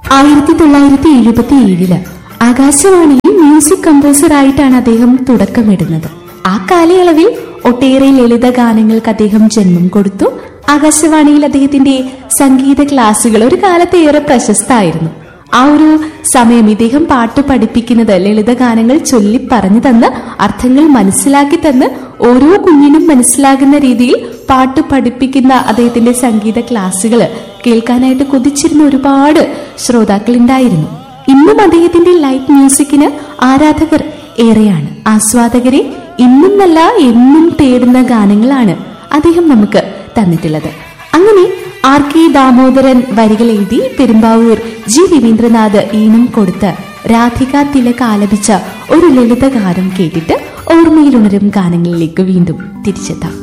ആയിരത്തി തൊള്ളായിരത്തി എഴുപത്തി ഏഴില് ആകാശവാണിയിൽ മ്യൂസിക് കമ്പോസർ ആയിട്ടാണ് അദ്ദേഹം തുടക്കമിടുന്നത് ആ കാലയളവിൽ ഒട്ടേറെ ലളിത ഗാനങ്ങൾക്ക് അദ്ദേഹം ജന്മം കൊടുത്തു ആകാശവാണിയിൽ അദ്ദേഹത്തിന്റെ സംഗീത ക്ലാസുകൾ ഒരു കാലത്ത് ഏറെ പ്രശസ്തമായിരുന്നു ആ ഒരു സമയം ഇദ്ദേഹം പാട്ട് പഠിപ്പിക്കുന്നത് ലളിത ഗാനങ്ങൾ ചൊല്ലി പറഞ്ഞു തന്ന് അർത്ഥങ്ങൾ മനസ്സിലാക്കി തന്ന് ഓരോ കുഞ്ഞിനും മനസ്സിലാകുന്ന രീതിയിൽ പാട്ട് പഠിപ്പിക്കുന്ന അദ്ദേഹത്തിന്റെ സംഗീത ക്ലാസുകൾ കേൾക്കാനായിട്ട് കൊതിച്ചിരുന്ന ഒരുപാട് ശ്രോതാക്കൾ ഉണ്ടായിരുന്നു ഇന്നും അദ്ദേഹത്തിന്റെ ലൈറ്റ് മ്യൂസിക്കിന് ആരാധകർ ഏറെയാണ് ആസ്വാദകരെ ഇന്നും നല്ല എന്നും തേടുന്ന ഗാനങ്ങളാണ് അദ്ദേഹം നമുക്ക് തന്നിട്ടുള്ളത് അങ്ങനെ ആർ കെ ദാമോദരൻ വരികൾ എഴുതി പെരുമ്പാവൂർ ജി രവീന്ദ്രനാഥ് ഈണം കൊടുത്ത് രാധിക തിലക് ആലപിച്ച ഒരു ലളിത ഗാനം കേട്ടിട്ട് ഓർമ്മയിലുണരും ഗാനങ്ങളിലേക്ക് വീണ്ടും തിരിച്ചെത്താം